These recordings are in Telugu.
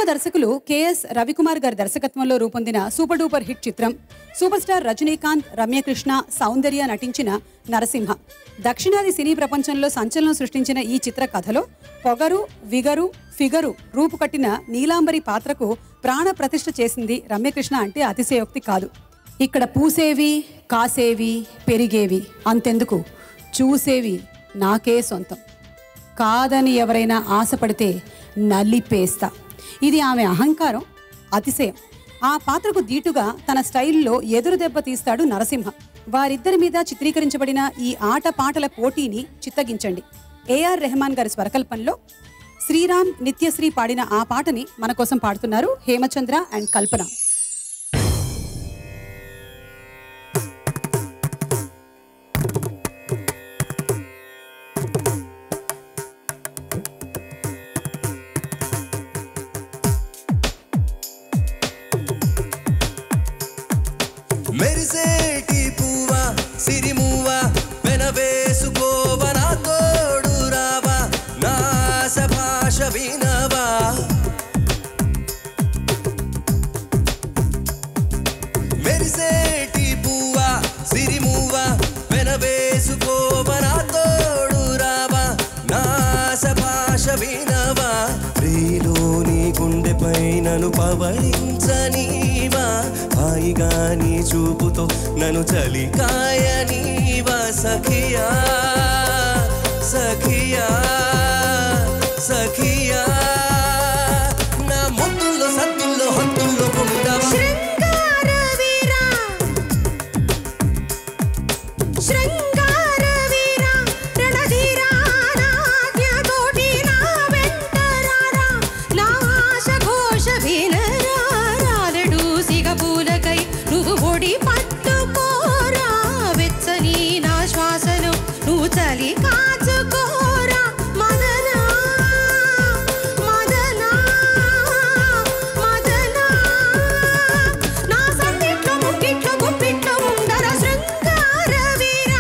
దర్శకులు కెఎస్ రవికుమార్ గారి దర్శకత్వంలో రూపొందిన సూపర్ డూపర్ హిట్ చిత్రం సూపర్ స్టార్ రజనీకాంత్ రమ్యకృష్ణ సౌందర్య నటించిన నరసింహ దక్షిణాది సినీ ప్రపంచంలో సంచలనం సృష్టించిన ఈ చిత్ర కథలో పొగరు విగరు ఫిగరు రూపుకట్టిన నీలాంబరి పాత్రకు ప్రాణ ప్రతిష్ఠ చేసింది రమ్యకృష్ణ అంటే అతిశయోక్తి కాదు ఇక్కడ పూసేవి కాసేవి పెరిగేవి అంతెందుకు చూసేవి నాకే సొంతం కాదని ఎవరైనా ఆశపడితే నలిపేస్తా ఇది ఆమె అహంకారం అతిశయం ఆ పాత్రకు దీటుగా తన స్టైల్లో ఎదురు దెబ్బ తీస్తాడు నరసింహ వారిద్దరి మీద చిత్రీకరించబడిన ఈ ఆట పాటల పోటీని చిత్తగించండి ఏఆర్ రెహమాన్ గారి స్వరకల్పంలో శ్రీరామ్ నిత్యశ్రీ పాడిన ఆ పాటని మన కోసం పాడుతున్నారు హేమచంద్ర అండ్ కల్పన మెరిసేటి పువ్వా సిరిమువ్వా వెనవేసుకోవా నా తోడు రావా నా ఆశ భాష వినవా మెరిసేటి పువ్వా సిరిమువ్వా వెనవేసుకోవా నా తోడు రావా నా ఆశ భాష వినవా రేలోని గుండెపై నన్ను పవళించనీవా హాయిగా నీ చూపుతో నన్ను చలికాయనీవా సఖియా సఖియా సఖియా నా ముద్దుల్లో సత్తుల్లో హత్తుల్లో ఉండవా శృంగార వీరా శృంగార వీరా రణధీరా నాట్యకోటి నా వెంటరారా నా ఆశ ఘోష వినరాలడు సిగ పూలకై నువ్వు ఒడి పట్టుకోరా వెచ్చని నా శ్వాసను నువ్వు చలి కాచుకోరా మదనా మదనా మదనా నా సందిట్లో ముక్కిట్లో గుప్పిట్లో ఉండర శృంగార వీరా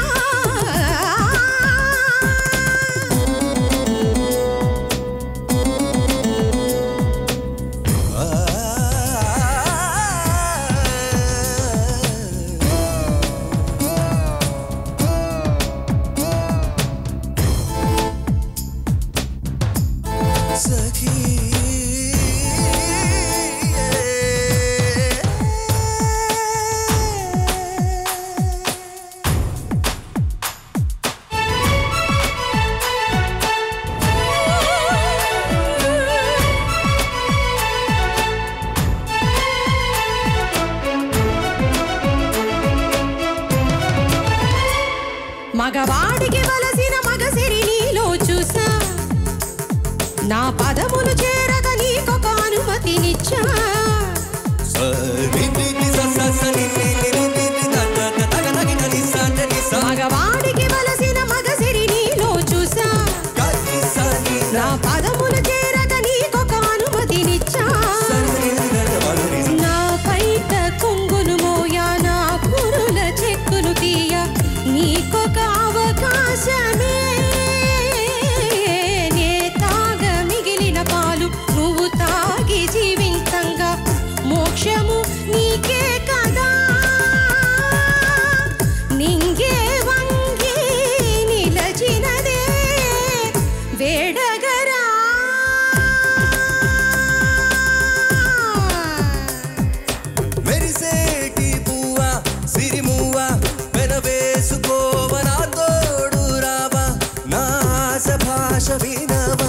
మగవాడికి వలసిన మగసిరి నీలో చూసా నా పదములు చేరక నీకొక అనుమతినిచ్చా మగవాడికి వలసిన మగసిరి నీలో చూసా నా పదములు చేరక నీకొక అనుమతినిచ్చా నా పైట కొంగును మోయా నా కురుల చెక్కును తీయ నీకొక అవకాశమే నే తాగ మిగిలిన పాలు నువ్వు తాగి జీవించంగా మోక్షము నీకే కదా నింగే వంగి నిలచినదే వేడగరా మెరిసేటి పువ్వా సిరిమువ్వా వెనవేసుకోవా నా తోడు రావా నా ఆశ భాష వినవా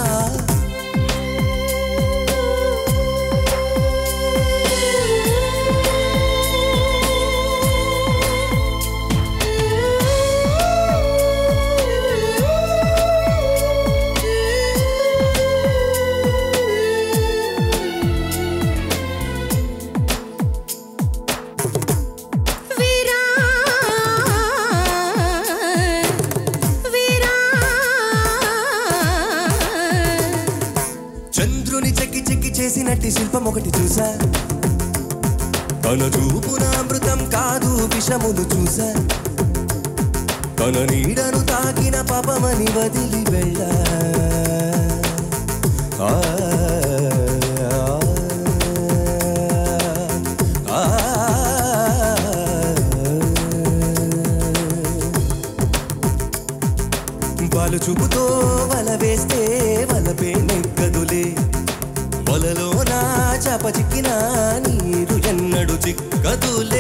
వీరా వీరా చంద్రుని చెక్కి చెక్కి చేసినట్టి శిల్పం ఒకటి చూసా తన చూపున అమృతం కాదు విషములు చూసా తన నీడను తాకిన పాపమని వదిలి వెళ్ళా ఆ, ఆ, వాళ్ళు చూపుతో వల వేస్తే వలపే నెగ్గదులే వలలో నా చాప చిక్కిన నీరు ఎన్నడు చిక్కదులే